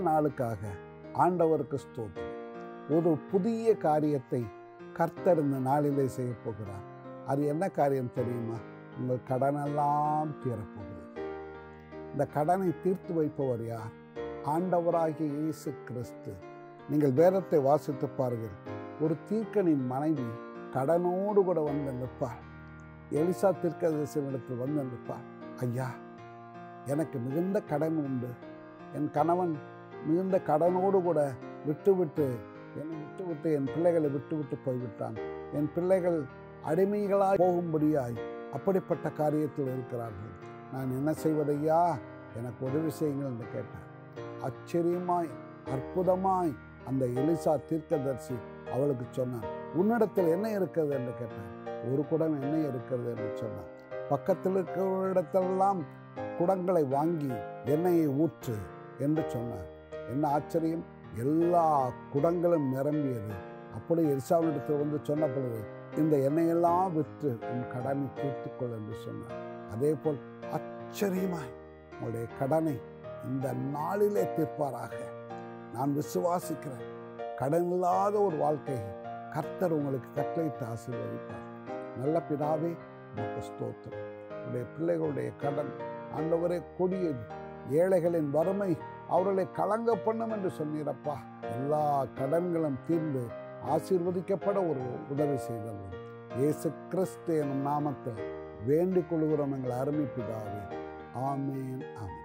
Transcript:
நாளுக்காக ஆண்டவருக்கு ஸ்தோத்திரம் ஒரு புதிய காரியத்தை கர்த்தர் இந்த நாளிலே செய்ய போகிறார் அது என்ன காரியம் தெரியுமா உங்கள் கடனெல்லாம் தீரப்போகிறது இந்த கடனை தீர்த்து வைப்பவர் யார் ஆண்டவராகிய இயேசு கிறிஸ்து நீங்கள் வேதத்தை வாசித்து பாருங்கள் ஒரு தீர்க்கனின் மனைவி கடனோடு கூட வந்து நிற்பார் எலிசா தீர்க்கதரிசனிடத்தில் வந்து நிற்பார் ஐயா எனக்கு மிகுந்த கடன் உண்டு என் கணவன் மிகுந்த கடனோடு கூட விட்டுவிட்டு என்னை விட்டுவிட்டு என் பிள்ளைகளை விட்டுவிட்டு போய்விட்டான் என் பிள்ளைகள் அடிமைகளாய் போகும்படியாய் அப்படிப்பட்ட காரியத்தில் இருக்கிறார்கள் நான் என்ன செய்வதையா எனக்கு உதவி செய்யுங்கள் என்று கேட்டார் ஆச்சரியமாய் அற்புதமாய் அந்த எலிசா தீர்க்கதரிசி அவளுக்கு சொன்னான் உன்னிடத்தில் என்ன இருக்கிறது என்று கேட்டான் ஒரு குடம் எண்ணெய் இருக்கிறது என்று சொன்னான் பக்கத்தில் இருக்கிறவரிடத்தெல்லாம் குடங்களை வாங்கி எண்ணெயை ஊற்று என்று சொன்னார் என்ன ஆச்சரியம் எல்லா குடங்களும் நிரம்பியது அப்படி எரிசாவினிடத்தில் வந்து சொன்ன பொழுது இந்த எண்ணெயெல்லாம் விற்று உன் கடனை தீர்த்துக்கொள் என்று சொன்னார் அதே போல் ஆச்சரியமாய் உங்களுடைய கடனை இந்த நாளிலே தீர்ப்பாராக நான் விசுவாசிக்கிறேன் கடன் இல்லாத ஒரு வாழ்க்கையை கர்த்தர் உங்களுக்கு கட்டளையிட்டு ஆசீர்வதிப்பார் நல்ல பிதாவே உனக்கு ஸ்தோத்திரம் உடைய பிள்ளைகளுடைய கடன் ஆண்டவரே கொடியது ஏழைகளின் வறுமை அவர்களை கலங்க பண்ணும் என்று சொன்னீரப்பா எல்லா கடன்களும் தீர்ந்து ஆசீர்வதிக்கப்பட ஒரு உதவி செய்தல் இயேசு கிறிஸ்து எனும் நாமத்தில் வேண்டிக் கொள்கிறோம் எங்கள் அருமை பிதாவே ஆமேன் ஆமேன்